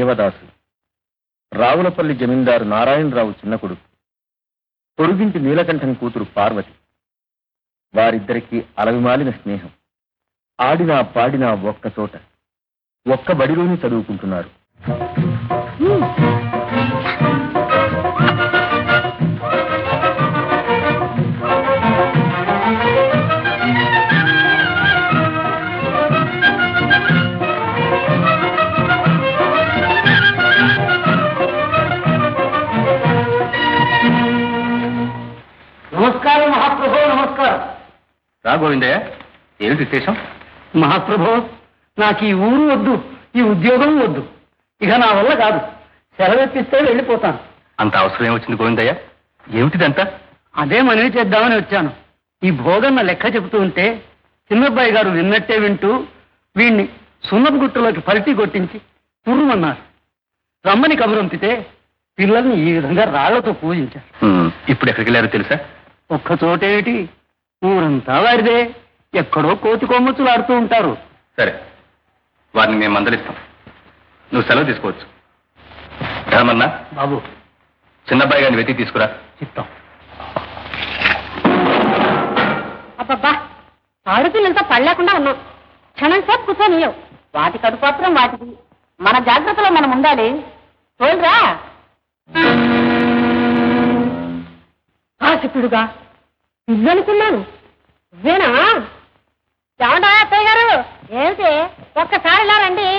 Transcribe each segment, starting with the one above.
దేవదాసు రావులపల్లి జమీందారు నారాయణరావు చిన్న కొడుకు పొరుగింటి నీలకంఠం కూతురు పార్వతి వారిద్దరికీ అలవిమాలిన స్నేహం ఆడినా పాడినా ఒక్క చోట ఒక్క బడిలోనే చదువుకుంటున్నారు నమస్కారం మహాప్రభు నమస్కారం రా గోవిందయ్య ఏమిటి విశేషం మహాప్రభు నాకు ఈ ఊరు వద్దు ఈ ఉద్యోగం వద్దు ఇక నా వల్ల కాదు సెలవెత్తిస్తే వెళ్ళిపోతాను అంత అవసరం ఏమొచ్చింది గోవిందయ్య ఏమిటిదంతా అదే మనవి చేద్దామని వచ్చాను ఈ భోగన్న లెక్క చెబుతూ ఉంటే చిన్నబ్బాయి గారు విన్నట్టే వింటూ వీణ్ణి సున్నపు గుట్టలోకి పల్టీ కొట్టించి తుర్రుమన్నారు రమ్మని కబురంపితే పిల్లల్ని ఈ విధంగా రాళ్లతో పూజించారు హ్మ్, ఇప్పుడు ఎక్కడికి వెళ్ళారో తెలుసా ఒక్క చోటేమిటి ఊరంతా వారిదే ఎక్కడో కోతి కొమ్మచ్చులు ఆడుతూ ఉంటారు సరే వారిని మేము మందలిస్తాం నువ్వు సెలవు తీసుకోవచ్చు ధర్మన్న బాబు చిన్నబ్బాయి గారిని వెతికి తీసుకురా చిత్తం అబ్బబ్బా ఆడపిల్లలతో పడలేకుండా ఉన్నాం క్షణం సేపు కూర్చొని వాటి కడుపాత్రం వాటిది మన జాగ్రత్తలో మనం ఉండాలి తోలురా ఆశిపుడుగా ఇల్లు అనుకున్నాను ఇవేనా ఏమంటా అత్తయ్య గారు ఏమిటి ఒక్కసారి ఇలా రండి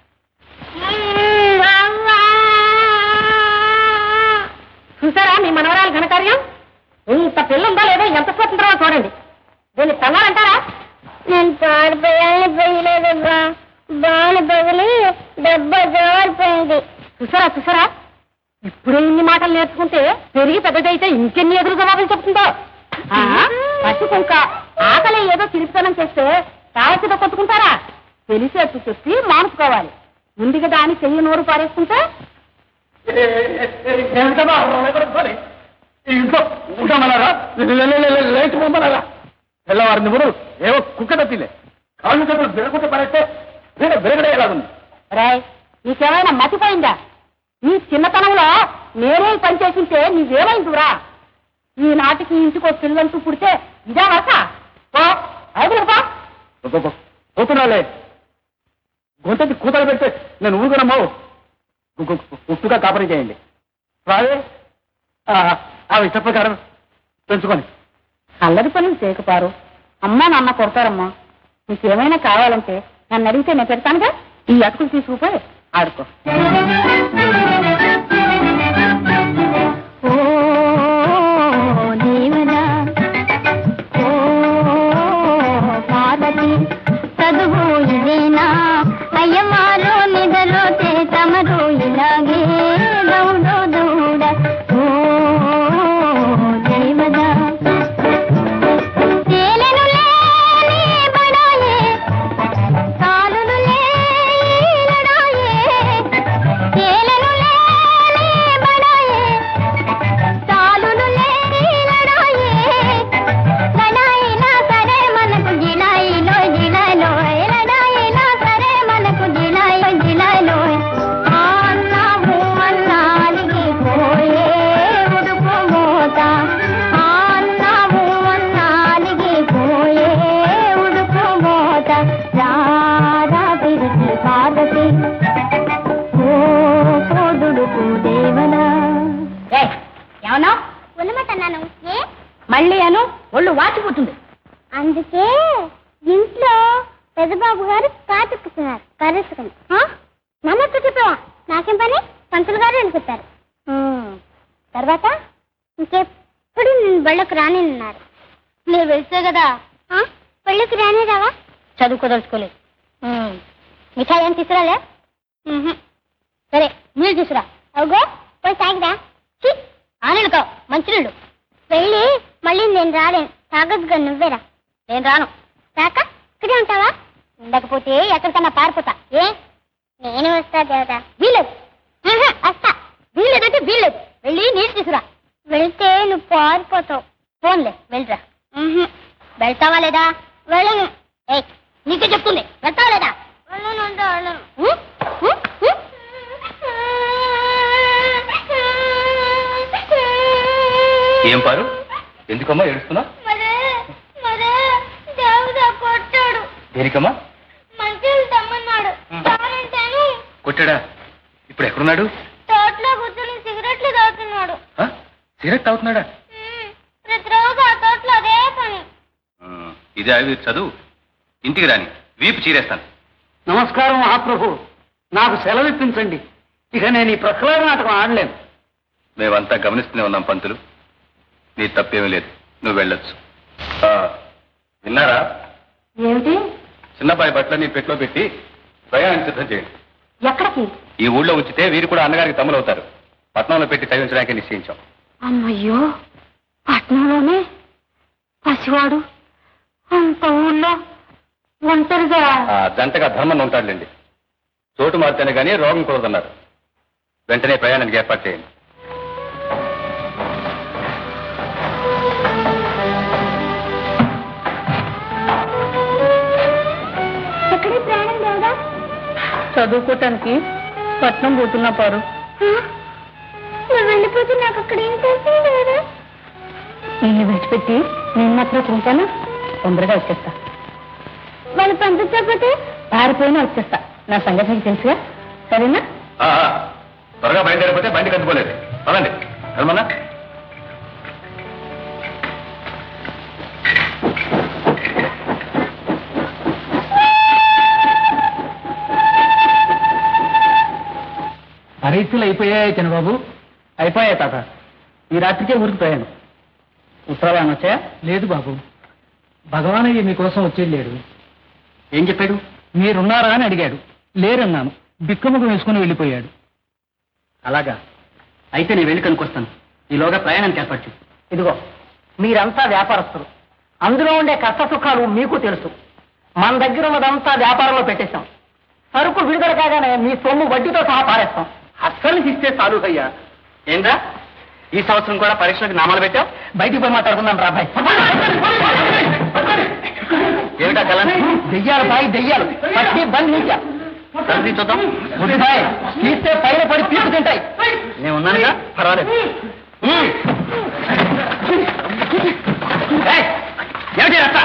చూసారా మీ మనవరాలు ఘనకార్యం ఇంత పిల్ల ఉందా లేదో ఎంత పోతుందో చూడండి దీన్ని తన్నారంటారా నేను పాడిపోయాలని పోయలేదబ్బా బాగా పగిలి దెబ్బ జారిపోయింది చూసారా చూసారా ఇప్పుడే ఇన్ని మాటలు నేర్చుకుంటే పెరిగి పెద్దదైతే ఇంకెన్ని ఎదురు జవాబులు చెప్తుందో ఆ, పచ్చి కుంక ఆకలి ఏదో చిరిపితనం చేస్తే కావచ్చితో కొట్టుకుంటారా తెలిసేట్టు చెప్పి మానుకోవాలి ఉంది కదా అని చెయ్యి నోరు పారేసుకుంటే ఏమిటమ్మా ఇంట్లో ఉంటామన్నారా లేచిపోమన్నారా తెల్లవారిని కూడా ఏవో కుక్క తప్పిలే కాళ్ళు చేతులు బిరకుంటే పడేస్తే వీడ బిరగడే ఎలాగుంది రాయ్ నీకేమైనా మతిపోయిందా నీ చిన్నతనంలో నేనే ఈ పని చేసింటే నీవేమైందిరా ఈనాటికి ఇంటికో పిల్లంటూ పుడితే ఇదా వస పో ఐదులు పో పోతున్నాలే గొంతకి కూతలు పెడితే నేను ఊరుకునమ్మావు ఉప్పుగా కాపరీ చేయండి రావే ఆ, ఆ ఇష్ట ప్రకారం పెంచుకొని అల్లరి పనులు చేయకపారు అమ్మా నాన్న కొడతారమ్మా నీకేమైనా కావాలంటే నన్ను అడిగితే నేను పెడతానుగా ఈ అటుకులు తీసుకుపోయి ఆడుకో ఓ దేవరా ఓ పార్వతి చదువు ఇదేనా అయ్యవారు నిదలో తమరు ఇలాగే దౌడో దౌడ ఓ దేవదా తేలెను లేని బడాయే కాలులు లేనడాయే తేలెను లేని బడాయే చాలులు లేనడాయే లడాయినా సరే మనకు జిలాయిలో జిలాయిలో లడాయినా సరే మనకు జిలాయిలో జిలాయిలో ఆ అన్నావు అన్నాలిగి పోయే ఉడుకు మోత ఆ అన్నావు అన్నాలిగి పోయే ఉడుకు మోత రాధా తిరిగి పాదతి ఓ కోదుడుకు దేవనా ఏమన్నా ఉన్నమటన్నాను ఏ మళ్ళీ అను ఒళ్ళు వాచిపోతుంది అందుకే ఇంట్లో పెద్దబాబు గారు కాటుకుతున్నారు కరెసుకుని నన్నట్టు చెప్పావా నాకేం పని పంతులు గారు అని చెప్పారు ఉమ్, తర్వాత ఇంకెప్పుడు నేను బళ్ళకు రానిన్నారు మీరు వెళ్తే కదా ఆ? బళ్ళకి రాని రావా చదువుకోదలుచుకోలేదు ఉమ్, మిఠాయి ఏం తీసుకురాలే ఉహుం. సరే నీళ్ళు తీసుకురా అవుగో పోయి తాగిరా ఛీ, ఆ నీళ్ళు కావు మంచినీళ్ళు వెళ్ళి మళ్ళీ నేను రాలేను తాగొద్దుగా నువ్వేరా నేను రాను రాక ఇక్కడే ఉంటావా ఉండకపోతే ఎక్కడికన్నా పారిపోతా ఏ నేను వస్తా దేవత వీలేదు ఆహా, వస్తా వీలేదంటే వీలేదు వెళ్ళి నీళ్ళు తీసుకురా వెళ్తే నువ్వు పారిపోతావు ఫోన్లే వెళ్ళరా ఉహుం. వెళ్తావా లేదా వెళ్ళను ఏయ్ నీకే చెప్తుంది వెళ్తావా లేదా వెళ్ళను అంటే వెళ్ళను ఉం? ఉం? ఉం? ఏం పారు ఎందుకమ్మా ఏడుస్తున్నావు మరే మరే దేవుడా కొట్టాడు దేనికమ్మా మంచిలు తమ్మన్నాడు తానంటాను కొట్టాడా ఇప్పుడు ఎక్కడున్నాడు తోటలో కూర్చొని సిగరెట్లు తాగుతున్నాడు ఆ? సిగరెట్ తాగుతున్నాడా ఉమ్, ప్రతిరోజు ఆ తోటలో అదే పని ఆ, ఇదే అవి చదువు ఇంటికి రాని వీపు చీరేస్తాను నమస్కారం మహాప్రభు నాకు సెలవిప్పించండి ఇక నేను ఈ ప్రహ్లాద నాటకం ఆడలేను మేమంతా గమనిస్తూనే ఉన్నాం పంతులు నీ తప్పేమీ లేదు నువ్వు వెళ్ళొచ్చు ఆ, విన్నారా ఏమిటి చిన్నపాయి బట్టలని పెట్లో పెట్టి ప్రయాణం సిద్ధం చేయండి ఎక్కడికి ఈ ఊళ్ళో ఉంచితే వీరు కూడా అన్నగారికి తమ్ములవుతారు పట్నంలో పెట్టి తగ్గించడానికి నిశ్చయించాం అమ్మయ్యో పట్నంలోనే పసివాడు అంత ఊళ్ళో ఒంటరిగా ఆ జంటగా ధర్మం ఉంటాడులేండి చోటు మారితేనే కానీ రోగం కుదరదన్నారు వెంటనే ప్రయాణానికి ఏర్పాటు చేయండి ఎక్కడికి ప్రయాణం దేవుడా చదువుకోటానికి పట్నం పోతున్నా పారు నువ్వు వెళ్ళిపోతే నాకు అక్కడ ఏం చేస్తుంది దేవుడా నిన్ను విడిచిపెట్టి నేను మాత్రం చూశాను తొందరగా వచ్చేస్తా వాళ్ళు పంపించకపోతే పారిపోయినా వచ్చేస్తా నా సంగతి నీకు తెలుసుగా సరేనా ఆ, ఆ, త్వరగా బయలుదేరిపోతే బండి కట్టుకోలేదు పదండి ధర్మన్నా పరీక్షలు అయిపోయాయి చిన్నబాబు అయిపోయాయి తాత ఈ రాత్రికే ఊరికి ప్రయాణం ఉత్తరాలు ఏమైనా వచ్చాయా లేదు బాబు భగవానయ్య మీకోసం వచ్చేది లేడు ఏం చెప్పాడు మీరున్నారా అని అడిగాడు లేరన్నాను బిక్కముఖం వేసుకుని వెళ్ళిపోయాడు అలాగా అయితే నేను వెళ్ళి కనుకొస్తాను ఈలోగా ప్రయాణానికి ఏర్పాటు చేయి. ఇదిగో మీరంతా వ్యాపారస్తులు అందులో ఉండే కష్ట సుఖాలు మీకు తెలుసు మన దగ్గర ఉన్నదంతా వ్యాపారంలో పెట్టేశాం సరుకు విడుదల కాగానే మీ సొమ్ము వడ్డీతో సహా పారేస్తాం అస్సలు ఇస్తే చాలు అయ్యా ఏంద్రా ఈ సంవత్సరం కూడా పరీక్షలకు నామాలు పెట్టావు బయటికి పోయి మాట్లాడుకుందాం రా బాయ్ ఏమిటా కలం దెయ్యాలు బాయ్ దెయ్యాలు పట్టి బంద్ నీచా కలిసి చూద్దాం వద్దు బాయ్ తీస్తే పైన పడి పీకు తింటాయి నేను ఉన్నానుగా పర్వాలేదు ఉమ్. ఏయ్, ఏమిటి రచ్చ?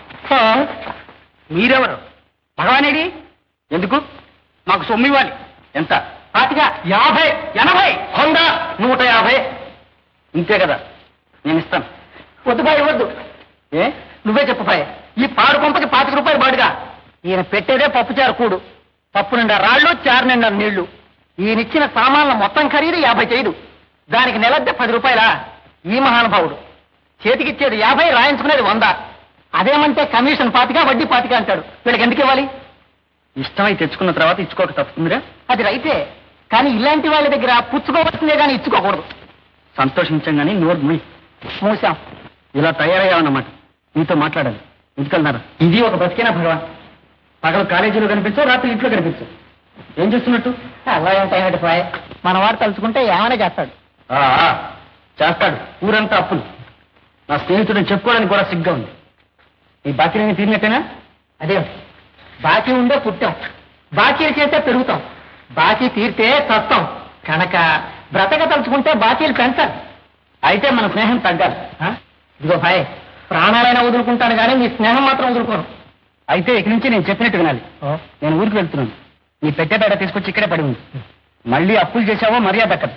మీరెవరు భగవానేడి ఎందుకు మాకు సొమ్ము ఇవ్వాలి ఎంత పాతిగా యాభై ఎనభై వంద నూట యాభై ఇంతే కదా నేను ఇస్తాను వద్దు బాయ్ వద్దు ఏ నువ్వే చెప్పు బాయ్ ఈ పాడు కొంపకి పాతిక రూపాయలు బాడుగా ఈయన పెట్టేదే పప్పుచారు కూడు పప్పు నిండా రాళ్ళు చారు నిండా నీళ్లు ఈయనిచ్చిన సామాన్ల మొత్తం ఖరీదు యాభై చేయదు దానికి నెలద్దె పది రూపాయలా ఈ మహానుభావుడు చేతికిచ్చేది యాభై రాయించుకునేది వంద అదేమంటే కమిషన్ పాతిక వడ్డీ పాతిక అంటాడు వీళ్ళకి ఎందుకు ఇవ్వాలి ఇష్టమై తెచ్చుకున్న తర్వాత ఇచ్చుకోక తప్పుతుందిరా అది రైతే కానీ ఇలాంటి వాళ్ళ దగ్గర పుచ్చుకోవాల్సిందే కానీ ఇచ్చుకోకూడదు సంతోషించం కానీ నోరు మూయి మూసాం ఇలా తయారయ్యామన్నమాట మీతో మాట్లాడాలి ఎందుకన్నారు ఇది ఒక బతికేనా భగవాన్ పగలు కాలేజీలో కనిపించు రాత్రి ఇంట్లో కనిపించు ఏం చేస్తున్నట్టు అలా ఏంటైనట్టు పాయ్ మన వాడు తలుచుకుంటే ఏమైనా చేస్తాడు చేస్తాడు ఊరంతా అప్పులు నా స్నేహితుడిని చెప్పుకోవడానికి కూడా సిగ్గా ఉంది ఈ బాకీని తీరినట్టేనా అదే బాకీ ఉండే పుట్టాం బాకీలు చేస్తే పెరుగుతాం బాకీ తీరితే చస్తాం కనుక బ్రతక తలుచుకుంటే బాకీలు పెంచాలి అయితే మన స్నేహం తగ్గాలి ఆ? ఇదిగో భాయ్ ప్రాణాలైనా వదులుకుంటాను కానీ నీ స్నేహం మాత్రం వదులుకోను అయితే ఇక నుంచి నేను చెప్పినట్టు వినాలి నేను ఊరికి వెళ్తున్నాను నీ పెట్టేపేట తీసుకొచ్చి ఇక్కడే పడి ఉంది మళ్ళీ అప్పులు చేసావో మర్యాద దక్కదు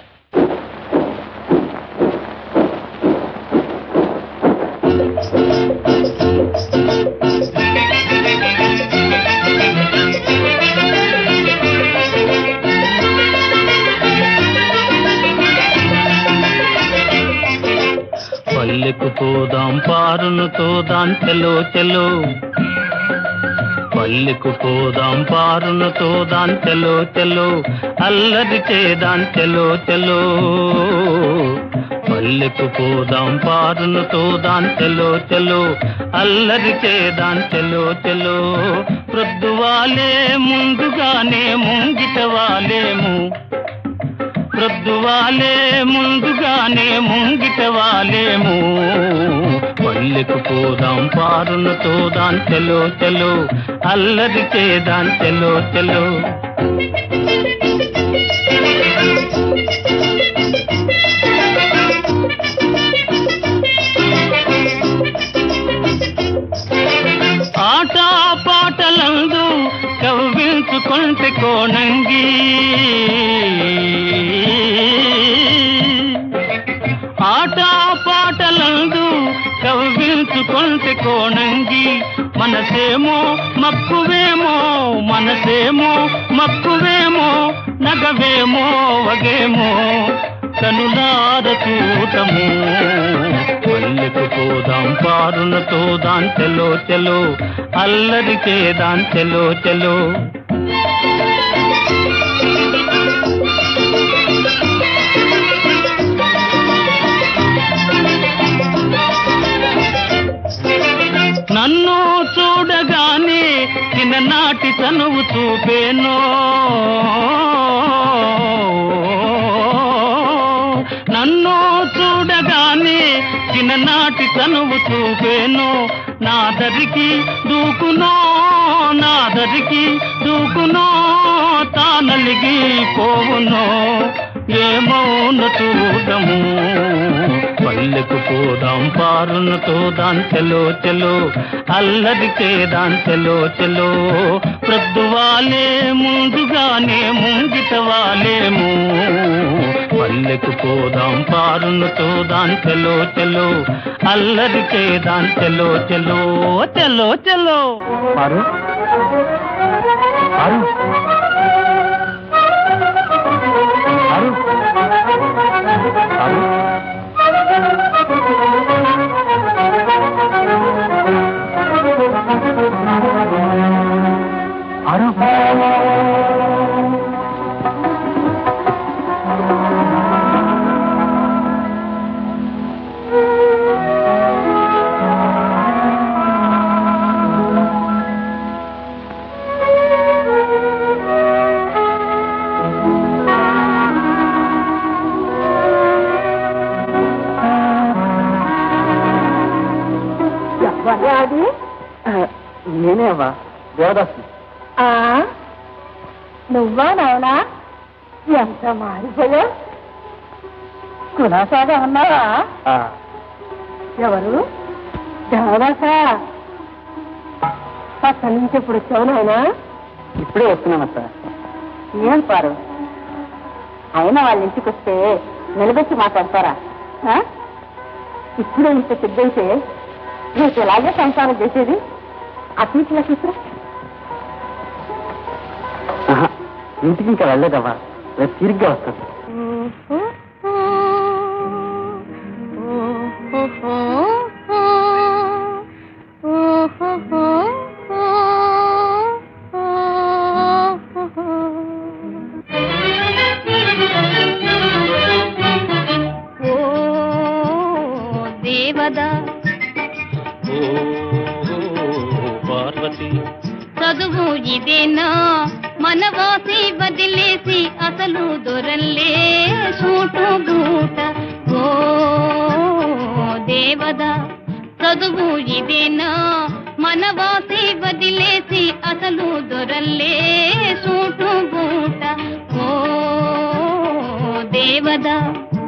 పల్లెకు పోదాం పారును తోదాం చెలో చెలో పల్లెకు పోదాం పారును తోదాం చెలో చెలో అల్లరి చేదాం చెలో చెలో పల్లెకు పోదాం పారును తోదాం చెలో చెలో అల్లరి చేదాం చెలో చెలో ప్రొద్దువాలే ముందుగానే ముంగిట వాలేము ప్రొద్దువాలే ముందుగానే ముంగిట వాలేము పల్లెకు పోదాం పారును తోదాం చెలో చెలో అల్లరి చేదాం చెలో చెలో కవ్వించుకుంటే కోణంగి ఆట పాటలందు కవ్వించుకుంటే కోణంగి మనసేమో మక్కువేమో మనసేమో మక్కువేమో నగవేమో వగేమో కనులార చూడము పల్లెకు పోదాం పారునతో దాన్ చెలో చెలో అల్లరి చేదాన్ చెలో చెలో నన్ను చూడగానే చిన్ననాటి చనువు చూపేనో నన్ను చూడగానే చిన్ననాటి చనువు చూపేనో నా దరికి దూకునో నా దరికి దూకునో తానలిగి పోవునో ఏమౌన చూడము పల్లెకు పోదాం పారునతో దాన్ చెలో చెలో అల్లరి చేదాన్ చెలో చెలో ప్రొద్దువాలే ముందుగానే ముంగిట వాలేము పల్లెకు పోదాం పారునతో దాన్ చెలో చెలో అల్లరి చేదాన్ చెలో చెలో చెలో చెలో పారు పారు పారు పారు పారు ఎవరాది నేనే అవ్వా దేవదాసు ఆ నువ్వా నావనా ఎంత మారిపోయా కులాసాగా ఉన్నావా ఎవరు దేవదాసా అక్కడి నుంచి ఇప్పుడు వచ్చావు నాయనా ఇప్పుడే వస్తున్నానత్త ఏం పారు అయినా వాళ్ళ ఇంటికి వస్తే నిలబెట్టి మాట్లాడతారా ఆ? ఇప్పుడే ఇంత సిద్ధైతే రేపు ఎలాగే సంసారం చేసేది అట్లా చూసరా ఇంటికి ఇంకా వెళ్ళలేదవ్వా రేపు తిరిగ్గా వస్తాను దేవదా ఓ పార్వతి చదువు ఇదేనా మనవాసి వదిలేసి అసలు దొరల్లే సూటు బూట ఓ దేవదా చదువు ఇదేనా మనవాసి వదిలేసి అసలు దొరల్లే సూటు బూట ఓ దేవదా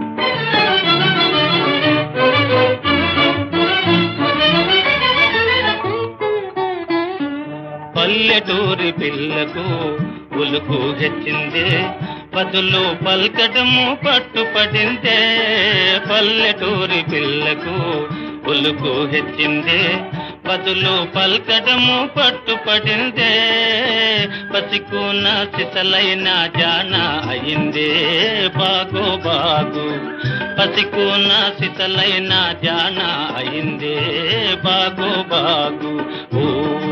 పల్లెటూరి పిల్లకు ఉలుకు హెచ్చిందే బదులు పల్కటము పట్టుపడిందే పల్లెటూరి పిల్లకు ఉలుకు హెచ్చిందే బదులు పల్కటము పట్టుపడిందే పసికున్న సిసలైన జాన అయిందే బాగు బాగు పసికున్న సిసలైన జాన అయిందే బాగు బాగు ఓ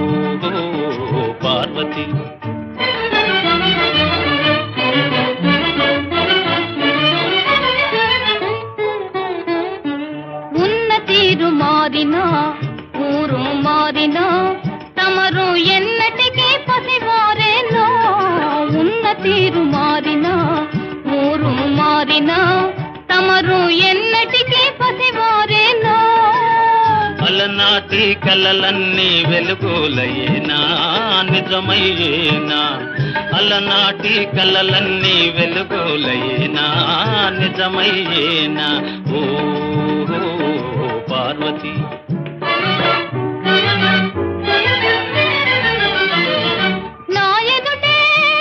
పార్వతి ఉన్న తీరు మారినా ఊరు మారినా తమరు ఎన్నటికీ పసివారేనో ఉన్న తీరు మారినా ఊరు మారినా తమరు ఎన్నటికీ పసివారేనో అలనాటి కలలన్నీ వెలుగులయేనా నిజమయ్యేనా అలనాటి కలలన్నీ వెలుగులయేనా నిజమయ్యేనా ఓ పార్వతి నా ఎదుటే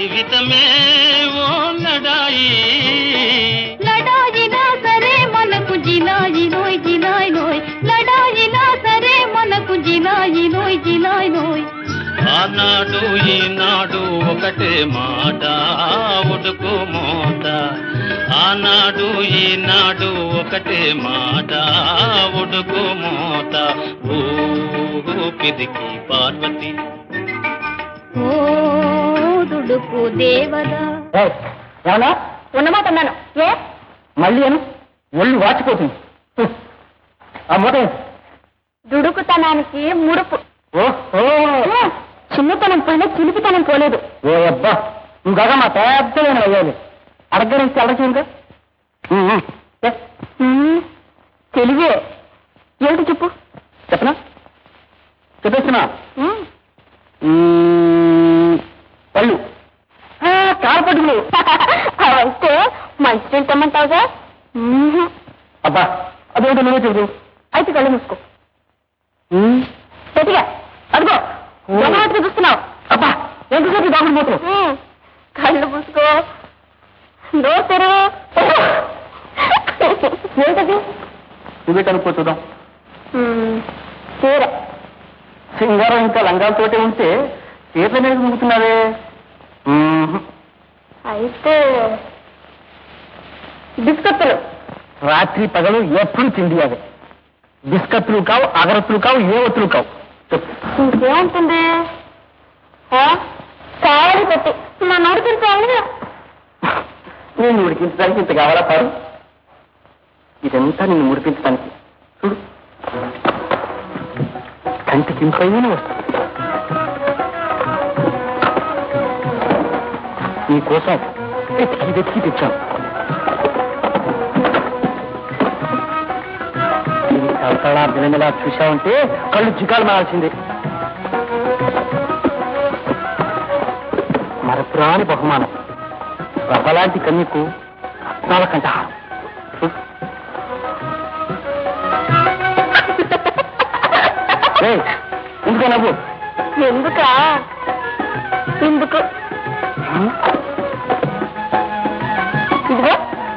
జీవితమే ఓ లడాయి లడాయినా సరే మనకు జిలాయి నోయ్ జిలాయి నోయ్ లడాయినా సరే మనకు జిలాయి నోయ్ జిలాయి నోయ్ ఆనాడు ఈనాడు ఒకటే మాట ఉడుకు మోత ఆనాడు ఈనాడు ఒకటే మాట ఉడుకు మోత ఊపిరికి పార్వతి ఓ దుడుకు దేవదా ఏయ్, ఏమన్నా ఉన్నమాట అన్నాను ఏ మళ్ళీ అను ఒళ్ళు వాచిపోతుంది హ్మ్. ఆ మూట వేయ్. దుడుకుతనానికి ముడుపు ఓహో చిన్నతనం పోయినా చిలిపితనం పోలేదు ఓ అబ్బా ఇంకొక మా పెద్దలైన అయ్యాలి అడగడానికి అడగంగా తెలివే ఏమిటి చెప్పు చెప్పనా చెప్పేస్తున్నా ఉమ్. మ్మ్, పళ్ళు ఆ, కారపట్టుకులు అవైతే మంచి తింటామంటావుగా ఉహు. అబ్బా అదేంటో నువ్వే చెప్పు అయితే కళ్ళు మూసుకో మ్మ్. గట్టిగా అదిగో దొంగవాటికి చూస్తున్నావు అబ్బా ఎంతసేపు దాగుడు పోతున్నావు ఉమ్. కళ్ళు మూసుకో నోరు తెరువు ఏంటది నువ్వే కనుక్కో చూద్దాం ఉమ్, చీర సింగారం ఇంకా లంగాలతోటే ఉంటే చేతుల మీద ముగుతున్నావే అయితే బిస్కత్తులు రాత్రి పగలు ఎప్పుడు తిండి అవి బిస్కత్లు కావు అగరత్తులు కావు ఏ ఒత్తులు కావు చెప్పు ఇంకేముంటుంది ఆ? కావాలి పెట్టి మా నోరు చాలు నేను ఉడికించడానికి ఇంత కావాలా పారు ఇదంతా నిన్ను ముడిపించడానికి చూడు కంటికి ఇంపైన వస్తుంది నీకోసం వెతికి వెతికి తెచ్చాను ఇది కళకళా బిలమిలా చూశావంటే కళ్ళు చికాలు మారాల్సిందే మరపురాని బహుమానం రవ్వలాంటి కన్యకు రత్నాల కంఠహారం చూడు. ఏయ్, ఎందుకో నవ్వు ఎందుకా ఎందుకు ఇదిగో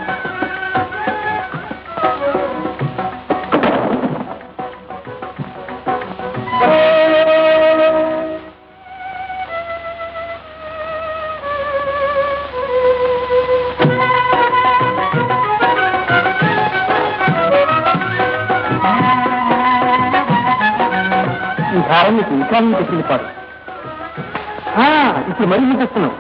ఈ భారం నీకు ఇంకా నీకు తెచ్చింది పాడు ఆ, ఇప్పుడు మరీ చూపిస్తున్నావు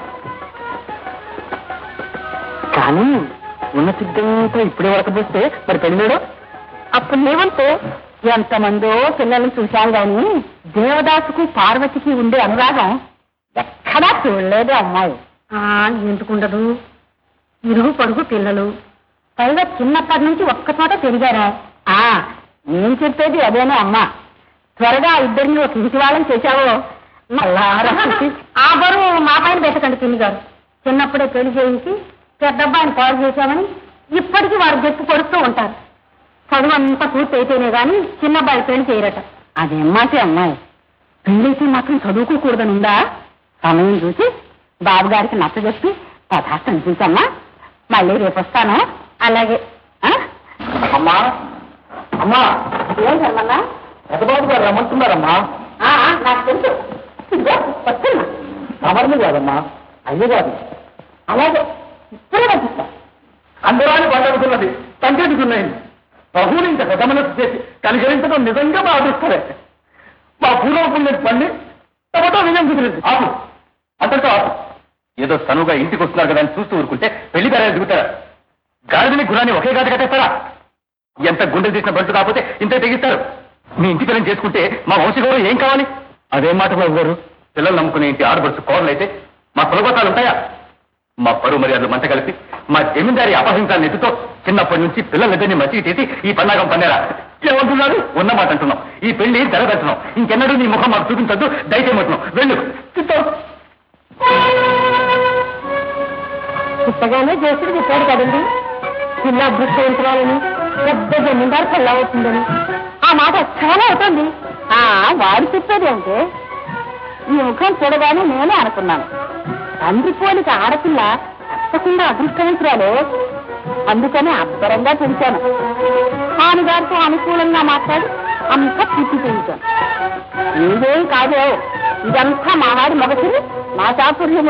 కానీ ఉన్న సిద్ధంతో ఇప్పుడే వరకపోతే మరి పెళ్ళాడు అప్పుడు లేవంటే ఎంతమందో పిల్లల్ని చూశాను గాని దేవదాసుకు పార్వతికి ఉండే అనురాగం ఎక్కడా చూడలేదు అమ్మాయి ఎందుకుండదు ఇరుగు పొడుగు పిల్లలు పైగా చిన్నప్పటి నుంచి ఒక్కచోట పెరిగారా ఆ నేను చెప్పేది అదేనే అమ్మా త్వరగా ఆ ఇద్దరిని ఒక ఇంటి వాళ్ళని చేశావో నల్లారా చూసి, ఆ బరువు మా పైన పెట్టకండి పిన్ని గారు చిన్నప్పుడే పెళ్లి చేయించి పెద్దబ్బాయిని పాడు చేశామని ఇప్పటికీ వారు గెప్పు కొడుతూ ఉంటారు చదువు అంతా పూర్తి అయితేనే గాని చిన్నబ్బాయి పెళ్లి చేయరట అదేం మాటే అమ్మాయి పెళ్ళైతే మాత్రం చదువుకోకూడదని ఉందా సమయం చూసి బాబు గారికి నచ్చ చెప్పి పదార్థం చూసమ్మా మళ్ళీ రేపు వస్తాను అలాగే ఆ? అమ్మా అమ్మా ఏం జరమన్నా పెద్దబాబు గారు రమ్మంటున్నారమ్మా ఆ, ఆ, నాకు తెలుసు ఇదిగో, వస్తున్నా అమర్ని కాదమ్మా అయ్య కాదు అలాగే ఇప్పుడే పంపిస్తా అందరాని పండుగతున్నది తండ్రికున్నాయి ప్రభువుని ఇంత పెద్ద మనసు చేసి కనికరించడం నిజంగా మా అదృష్టమే మా పూర్వపుణ్యం పండి తమతో విజయం కుదిరింది ఆపు అంతటితో ఆపు ఏదో తనుగా ఇంటికి వస్తున్నారు కదా అని చూస్తూ ఊరుకుంటే పెళ్లి పేరాలు దిగుతారా గాడిదని గురాన్ని ఒకే గాడి కట్టేస్తారా ఎంత గుండెలు తీసిన బంటు కాకపోతే ఇంత తెగిస్తారు మీ ఇంటి పిల్లని చేసుకుంటే మా వంశగౌరవం ఏం కావాలి అదేం మాట బాబు గారు పిల్లలు నమ్ముకునే ఇంటి ఆడబడుచు కోరలైతే మా కులగోతాలు ఉంటాయా మా పరువు మర్యాదలు మంట కలిపి మా జమీందారి అపహరించాలని ఎత్తుతో చిన్నప్పటి నుంచి పిల్లలిద్దరిని మసిగి తీసి ఈ పండగం పండారా ఏమంటున్నారు ఉన్న మాట అంటున్నాం ఈ పెళ్లి తెరబెట్టున్నాం ఇంకెన్నడూ నీ ముఖం మాకు చూపించద్దు దయచేయమంటున్నాం వెళ్ళు చిత్తం పుట్టగానే జోసుడు చెప్పాడు కదండి పిల్ల అదృష్టవంతురాలని పెద్ద జమీందారు పిల్ల అవుతుందని ఆ మాట చాలా అవుతుంది ఆ వాడు చెప్పేది అంటే ఈ ముఖం చూడగానే నేనే అనుకున్నాను తండ్రి పోలిక ఆడపిల్ల తప్పకుండా అదృష్టవంతురాలు అందుకని అబ్బరంగా పెంచాను నాన్నగారితో అనుకూలంగా మాట్లాడి అంతా పూర్తి చేయించాను ఇదేం కాదు ఇదంతా మా వాడి మొగసిరి నా చాతుర్యం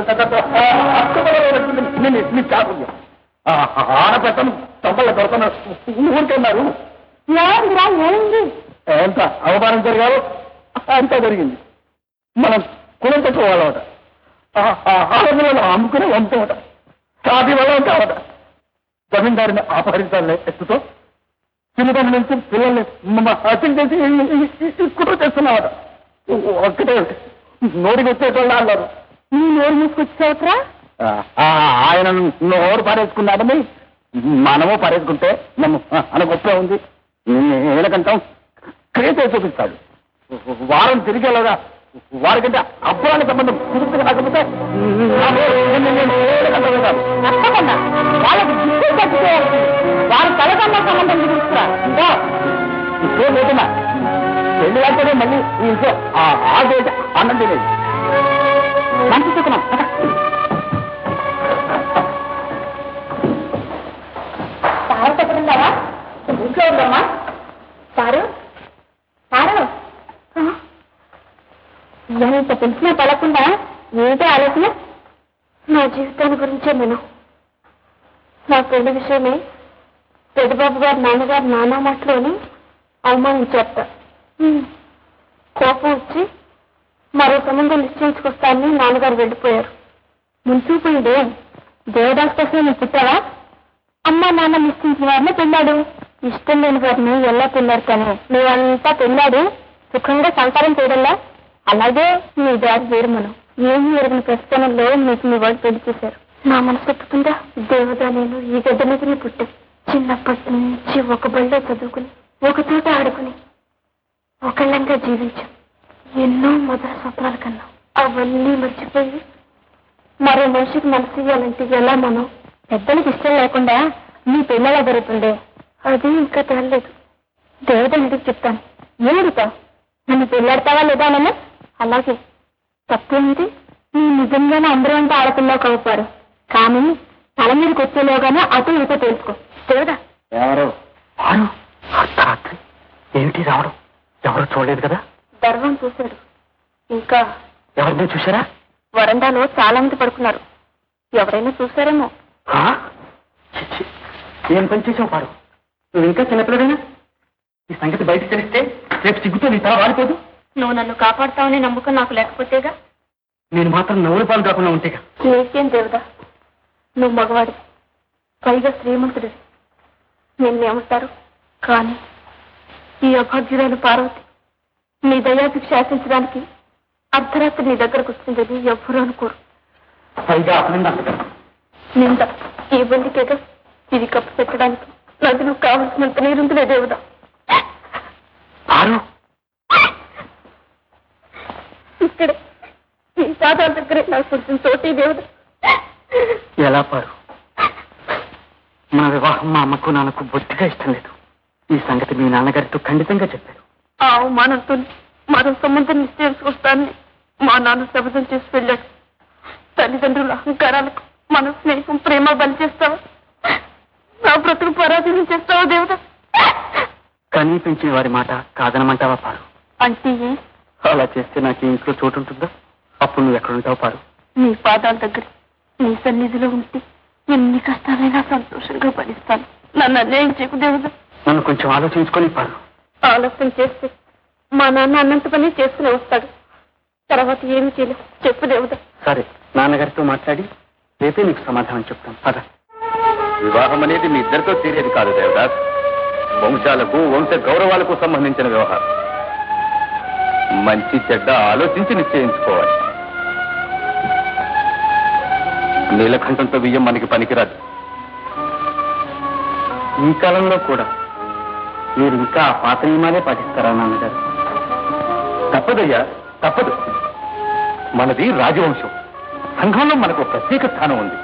ఆడపెట్టను తప్పల దొరకన ఊరుకున్నారు ఏందిరా ఏంది ఎంత అవమానం జరిగావు అంతా జరిగింది మనం కులం తక్కువ వాళ్ళమట ఆడపిల్లలు అమ్ముకునే వంశమట సాది వల్ల కావట జమీందారిని అపహరించాలనే ఎత్తుతో చిన్నదాని నుంచి పిల్లల్ని హత్య చేసి కుట్ర చేస్తున్నావట ఒక్కటే నోటికి వచ్చేటోళ్ళు అన్నారు నీ నోరు మూసుకొచ్చావుట్రా ఆయన నోరు పారేసుకున్నాడని మనము పారేసుకుంటే నన్ను అని గొప్ప ఉంది ఏలకంటాం క్రేతే చూపిస్తాడు వారం తిరిగేలాగా వారికంటే అబ్బాయిల సంబంధం కుదురుగా రాకపోతే నా నోరు నేను- నేను ఏలకంటాను కాదు. తప్పకుండా వాళ్ళకి దిక్కు కట్టి చేయాల్సింది వారి తలకన్నా సంబంధం తీసుకురా ఇంకా ఇంట్లో లేకున్నా పెళ్లి అయితే మళ్ళీ ఈ ఇంట్లో ఆ ఆదేశ అన్నం తినేది మంచి సుఖం సారు చెప్పడుందావా ఇంట్లో ఉందమ్మా సారు సారు ఎంత తెలిసినా పడకుండా ఏంటో ఆలోచన నా జీవితాన్ని గురించే నేను నా పెళ్లి విషయమే పెద్దబాబు గారు నాన్నగారు నానా మాటలోని అవమానించేట కోపం వచ్చి మరో సంబంధం నిశ్చయించుకొస్తానని నాన్నగారు వెళ్ళిపోయారు ముంచిపోయిందే దేవదాస్ కోసం నువ్వు పుట్టావా అమ్మ నాన్న నిశ్చయించిన వారిని పెళ్ళాడు ఇష్టం లేని వారిని ఎలా పెళ్ళారు కానీ నువ్వంతా పెళ్ళాడు సుఖంగా సంసారం చేయడంలా అలాగే మీ దారి వేరుమను ఏమీ ఎరిగిన ప్రస్థానంలో మీకు మీ వాళ్ళు పెళ్లి చేశారు నా మనసు ఒప్పుతుందా దేవదా నేను ఈ గడ్డ మీదనే పుట్టాం చిన్నప్పటి నుంచి ఒక బళ్ళో చదువుకుని ఒక చోట ఆడుకుని ఒకళ్ళంగా జీవించాం ఎన్నో మొదల స్వప్నాలు కన్నాం అవన్నీ మర్చిపోయి మరో మనిషికి మనసు ఇవ్వాలంటే ఎలా మనం పెద్దలకు ఇష్టం లేకుండా మీ పెళ్ళలా జరుగుతుండే అది ఇంకా తేలలేదు దేవతనికి చెప్తాను ఏమిడుతా నన్ను పెళ్ళాడతావా లేదా నన్ను అలాగే తప్పేంటి నీ నిజంగానే అందరూ అంటే ఆడపిల్లలు కవుతారు కానీ తల మీదకి వచ్చేలోగానే అటు ఇటు తెలుసుకో దేవదా ఎవరు వారు అర్ధరాత్రి ఏమిటి రావడం ఎవరు చూడలేదు కదా గర్వం చూశాడు ఇంకా ఎవరిని చూసారా వరండాలో చాలా మంది పడుకున్నారు ఎవరైనా చూశారేమో ఆ? ఛీ, ఛీ. ఏం పని చేసావు పారు నువ్వు ఇంకా చిన్నపిల్లడైనా ఈ సంగతి బయట తెలిస్తే రేపు సిగ్గుతో నీ తల వాడిపోదు నువ్వు నన్ను కాపాడుతావనే నమ్మకం నాకు లేకపోతేగా నేను మాత్రం నవ్వుల పాలు కాకుండా ఉంటేగా నీకేం దేవదా నువ్వు మగవాడి పైగా శ్రీమంతుడి నిన్నేమంటారు కానీ ఈ అభాగ్యురాలు పార్వతి నీ దయాభిక్ష శాసించడానికి అర్ధరాత్రి నీ దగ్గరకు వస్తుందని ఎవ్వరూ అనుకోరు పైగా అపనింద అంతగా నింద ఈ బొందికేగా ఇది కప్పు పెట్టడానికి నాకు నువ్వు కావలసినంత నీరుందిలే దేవుడా పారు ఇక్కడే ఈ పాదాల దగ్గరే నాకు కొంచెం చోటి దేవుడా ఎలా పారు మన వివాహం మా అమ్మకు నాన్నకు బొత్తిగా ఇష్టం లేదు ఈ సంగతి మీ నాన్నగారితో ఖండితంగా చెప్పారు ఆ అవమానంతో మరో సంబంధం నిశ్చయించుకొస్తానని మా నాన్న శపథం చేసి వెళ్ళాడు తల్లిదండ్రుల అహంకారాలకు మన స్నేహం ప్రేమ బలి చేస్తావా నా బ్రతుకు పరాధీనం చేస్తావా దేవత కనీ పెంచిన వారి మాట కాదనమంటావా పారు అంటే ఏ? అలా చేస్తే నాకు ఈ ఇంట్లో చోటు ఉంటుందా అప్పుడు నువ్వు ఎక్కడుంటావు పారు నీ పాదాల దగ్గర నీ సన్నిధిలో ఉంటే ఎన్ని కష్టాలైనా సంతోషంగా భరిస్తాను నన్ను అన్యాయం చేయకు దేవత నన్ను కొంచెం ఆలోచించుకొని పారు ఆలస్యం చేస్తే మా నాన్న అన్నంత పని చేసుకుని వస్తాడు తర్వాత ఏమి చేయలేదు చెప్పు దేవత సరే నాన్నగారితో మాట్లాడి రేపే నీకు సమాధానం చెప్తాను పద వివాహం అనేది మీ ఇద్దరితో తీరేది కాదు దేవదాస్ వంశాలకు వంశ గౌరవాలకు సంబంధించిన వ్యవహారం మంచి చెడ్డ ఆలోచించి నిశ్చయించుకోవాలి నీలకంఠంతో బియ్యం మనకి పనికిరాదు ఈ కాలంలో కూడా మీరు ఇంకా ఆ పాత నియమాలే పాటిస్తారా నాన్నగారు తప్పదయ్యా తప్పదు మనది రాజవంశం సంఘంలో మనకు ఒక ప్రత్యేక స్థానం ఉంది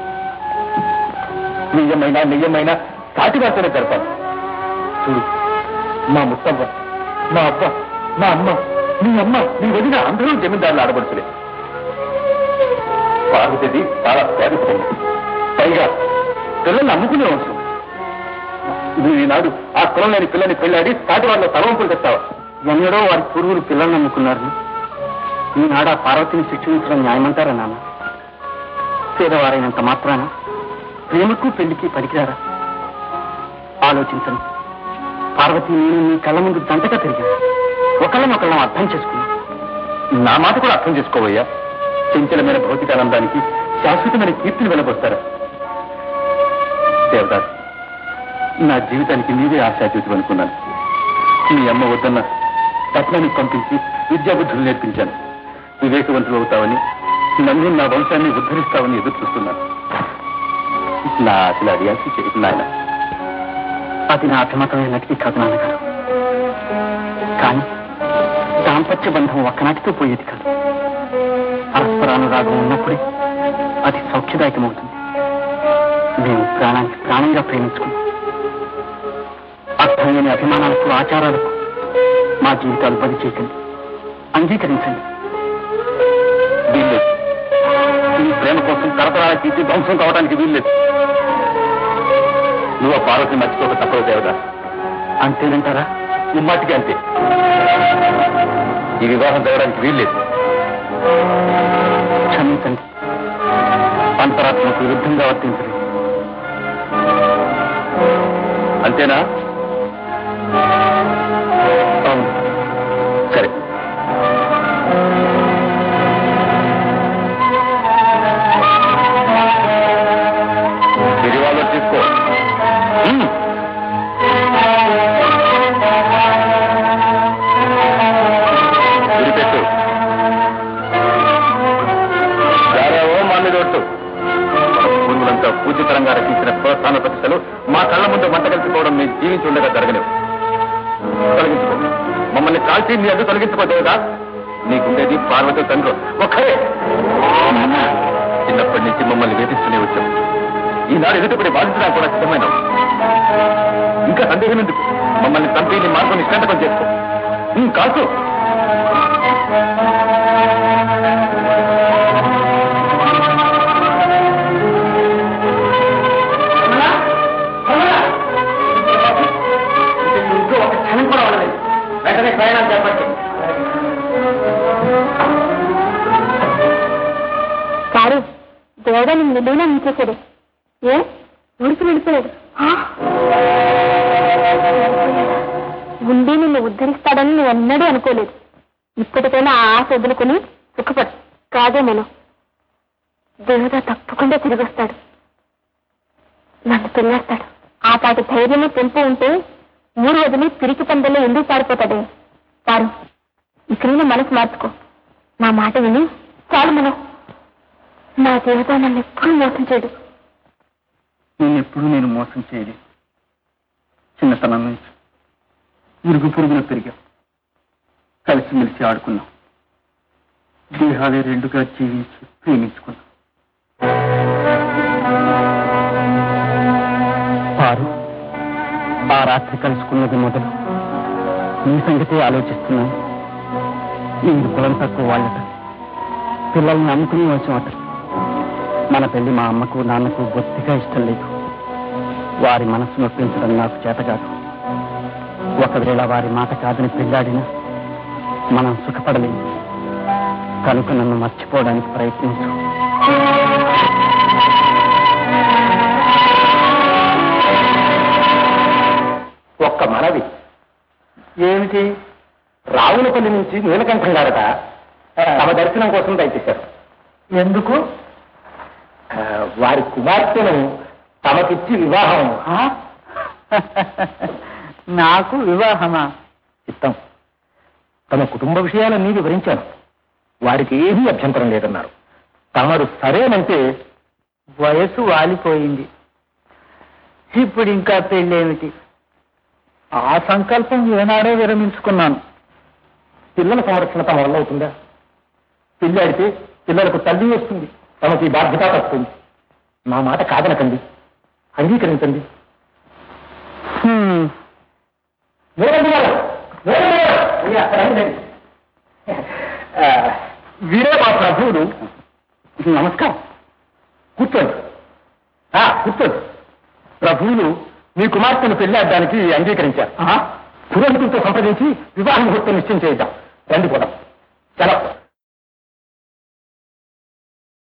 నిజమైన నిజమైన సాటివాసనే జరపాలి చూడు మా ముత్తవ్వ మా అబ్బ మా అమ్మ మీ అమ్మ మీ వదిన అందరూ జమీందారులు ఆడబడుతులే పార్వతిది చాలా పేద కుటుంబం పైగా పిల్లల్ని అమ్ముకునే అవసరం నువ్వు ఈనాడు ఆ కులం లేని పిల్లని పెళ్ళాడి సాటి వాళ్ళ తలవంపులు తెస్తావా ఎన్నడో వారి పూర్వులు పిల్లల్ని నమ్ముకున్నారు ఈనాడు ఆ పార్వతిని శిక్షించడం న్యాయమంటారా నాన్న పేదవారైనంత మాత్రాన ప్రేమకు పెళ్లికి పనికిరారా ఆలోచించండి పార్వతి నేను మీ కళ్ళ ముందు దంటగా తిరిగాను ఒకళ్ళనొకళ్ళం అర్థం చేసుకున్నాం నా మాట కూడా అర్థం చేసుకోవయ్యా చంచలమైన భౌతికానందానికి శాశ్వతమైన కీర్తిని వెలబోస్తారా దేవదాస్ నా జీవితానికి నీవే ఆశాజ్యోతి అనుకున్నాను మీ అమ్మ వద్దన్న పట్నానికి పంపించి విద్యాబుద్ధులు నేర్పించాను వివేకవంతులు అవుతావని నన్ను నా వంశాన్ని ఉద్ధరిస్తావని ఎదురు చూస్తున్నాను నా అసలు అడియాల్సి చేయదు నాయన అది నా అభిమతమైనది కాదు నాన్నగారు కానీ దాంపత్య బంధం ఒక్కనాటితో పోయేది కాదు పరస్పరానురాగం ఉన్నప్పుడే అది సౌఖ్యదాయకమవుతుంది మేము ప్రాణానికి ప్రాణంగా ప్రేమించుకున్నాం అర్థం లేని అభిమానాలకు ఆచారాలకు మా జీవితాలు బలి చేయకండి అంగీకరించండి వీల్లేదు ఈ ప్రేమ కోసం తరతరాల కీర్తి ధ్వంసం కావడానికి వీల్లేదు నువ్వు ఆ పార్వతిని మర్చిపోక తప్పదు దేవదాస్ అంతేనంటారా ముమ్మాటికి అంతే ఈ వివాహం జరగడానికి వీల్లేదు క్షమించండి అంతరాత్మకు విరుద్ధంగా వర్తించలేదు అంతేనా అవును సరే గిరివాలో తీసుకో మ్మ్. గురిపెట్టు జారావో మా మీద ఒట్టు పూర్వులంతా పూజితరంగా రచించిన ప్రోత్సాహన ప్రతిష్టలు మా కళ్ళ ముందు మంట కలిసిపోవడం మేము జీవించి ఉండగా జరగలేవు తొలగించుకో మమ్మల్ని కాల్చి నీ అడ్డు తొలగించుకోదేదా నీకుండేది పార్వతి తండ్రి ఒక్కరే చిన్నప్పటి నుంచి మమ్మల్ని వేధిస్తూనే వచ్చాం ఈనాడు ఎదుటిపడి బాధించడానికి కూడా సిద్ధమైన ఇంకా సందేహం ఎందుకు మమ్మల్ని చంపి నీ మార్గం నిష్కంటకం చేసుకో ఉమ్, కాల్చు ఇంట్లో ఒక క్షణం కూడా ఉండలేదు వెంటనే ప్రయాణం చేపట్టి కారు దేవుడని నిలువునా ఉంచేశాడు ఏ ఊరికి వెళ్ళిపోయాడు ఆ? ఉండి నిన్ను ఉద్ధరిస్తాడని నువ్వు ఎన్నడూ అనుకోలేదు ఇప్పటికైనా ఆ ఆశ వదులుకుని సుఖపడు కాదే మనం దేవుడా తప్పకుండా తిరిగి వస్తాడు నన్ను పెళ్ళేస్తాడు ఆ పాటి ధైర్యమే తెంపు ఉంటే ఊరు వదిలి పిరికి పందెల్లో ఎందుకు పారిపోతాడే పారు ఇక్కడైనా మనసు మార్చుకో నా మాట విని చాలు మనం నా దేవత నన్ను ఎప్పుడూ మోసం చేయడు నేను ఎప్పుడు నేను మోసం చేయలేదు చిన్నతనం నుంచి ఇరుగు పొరుగున పెరిగాం కలిసిమెలిసి ఆడుకున్నాం దేహాలే రెండుగా జీవించి ప్రేమించుకున్నాం పారు ఆ రాత్రి కలుసుకున్నది మొదలు ఈ సంగతి ఆలోచిస్తున్నాను మీరు కులం తక్కువ వాళ్ళట పిల్లల్ని నమ్ముకుని వచ్చామట మన పెళ్లి మా అమ్మకు నాన్నకు బొత్తిగా ఇష్టం లేదు వారి మనసు నొప్పించడం నాకు చేత కాదు ఒకవేళ వారి మాట కాదని పెళ్ళాడినా మనం సుఖపడలేము కనుక నన్ను మర్చిపోవడానికి ప్రయత్నించు ఒక్క మనవి ఏమిటి రావులపల్లి నుంచి నీలకంఠం గారట తమ దర్శనం కోసం దయచేశారు ఎందుకు ఆ, వారి కుమార్తెను తమకిచ్చి వివాహం ఆ? నాకు వివాహమా చిత్తం తమ కుటుంబ విషయాలన్నీ వివరించాను వారికి ఏమీ అభ్యంతరం లేదన్నారు తమరు సరేనంటే వయసు వాలిపోయింది ఇప్పుడు ఇంకా పెళ్ళేమిటి ఆ సంకల్పం ఏనాడో విరమించుకున్నాను పిల్లల సంరక్షణ తమ వల్ల అవుతుందా పిల్లాడితే పిల్లలకు తల్లి వస్తుంది తమకి ఈ బాధ్యత వస్తుంది నా మాట కాదనకండి అంగీకరించండి హ్మ్. వీరండి గారు, వీరండి గారు. అయ్యా, రండి, రండి. ఆ, వీరే మా ప్రభువులు నమస్కారం కూర్చోండి ఆ, కూర్చోండి ప్రభువులు మీ కుమార్తెను పెళ్లాడడానికి అంగీకరించారు పురోహితులతో సంప్రదించి వివాహ ముహూర్తం నిశ్చయం చేద్దాం రండి కూడా సెలవు